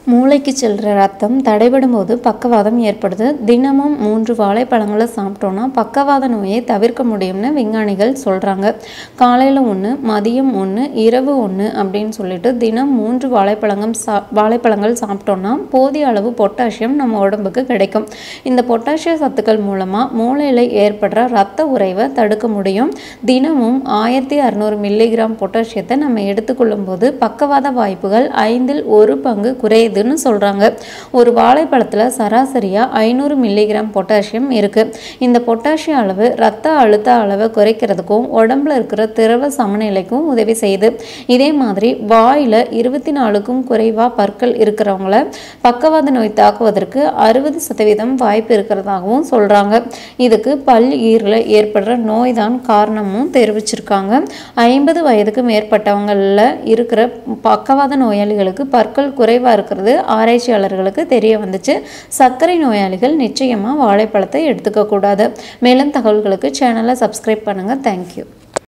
மூளைக்கு செல்கிற ரத்தம் தடைபடும் போது பக்கவாதம் ஏற்படுது தினமும் மூன்று வாழைப்பழங்களை சாப்பிட்டோன்னா பக்கவாத நோயை தவிர்க்க முடியும்னு விஞ்ஞானிகள் சொல்கிறாங்க காலையில் ஒன்று மதியம் ஒன்று இரவு ஒன்று அப்படின்னு சொல்லிட்டு தினம் மூன்று வாழைப்பழங்கள் சா வாழைப்பழங்கள் சாப்பிட்டோன்னா போதிய அளவு பொட்டாசியம் நம்ம உடம்புக்கு கிடைக்கும் இந்த பொட்டாசிய சத்துக்கள் மூலமாக மூளையில் ஏற்படுற ரத்த உறைவை தடுக்க முடியும் தினமும் ஆயிரத்தி அறநூறு மில்லிகிராம் பொட்டாசியத்தை நம்ம எடுத்துக்கொள்ளும் போது பக்கவாத வாய்ப்புகள் ஐந்தில் ஒரு பங்கு குறையுதுன்னு சொல்கிறாங்க ஒரு வாழைப்பழத்தில் சராசரியாக ஐநூறு மில்லிகிராம் பொட்டாசியம் இருக்குது இந்த பொட்டாசியம் அளவு ரத்த அழுத்த அளவை குறைக்கிறதுக்கும் உடம்புல இருக்கிற திரவ சமநிலைக்கும் உதவி செய்யுது இதே மாதிரி வாயில் இருபத்தி நாலுக்கும் குறைவாக பற்கள் இருக்கிறவங்கள பக்கவாத நோய் தாக்குவதற்கு அறுபது சதவீதம் வாய்ப்பு இருக்கிறதாகவும் சொல்கிறாங்க இதுக்கு பல் ஈரில் ஏற்படுற நோய் தான் காரணமும் தெரிவிச்சிருக்காங்க ஐம்பது வயதுக்கு மேற்பட்டவங்களில் இருக்கிற பக்கவாத நோயாளிகளுக்கு பற்கள் குறைவாக இருக்கிறது ஆராய்ச்சியாளர்களுக்கு தெரிய வந்துச்சு சர்க்கரை நோயாளிகள் நிச்சயமாக வாழைப்பழத்தை எடுத்துக்க கூடாது மேலும் தகவல்களுக்கு சேனலை சப்ஸ்கிரைப் பண்ணுங்கள் தேங்க்யூ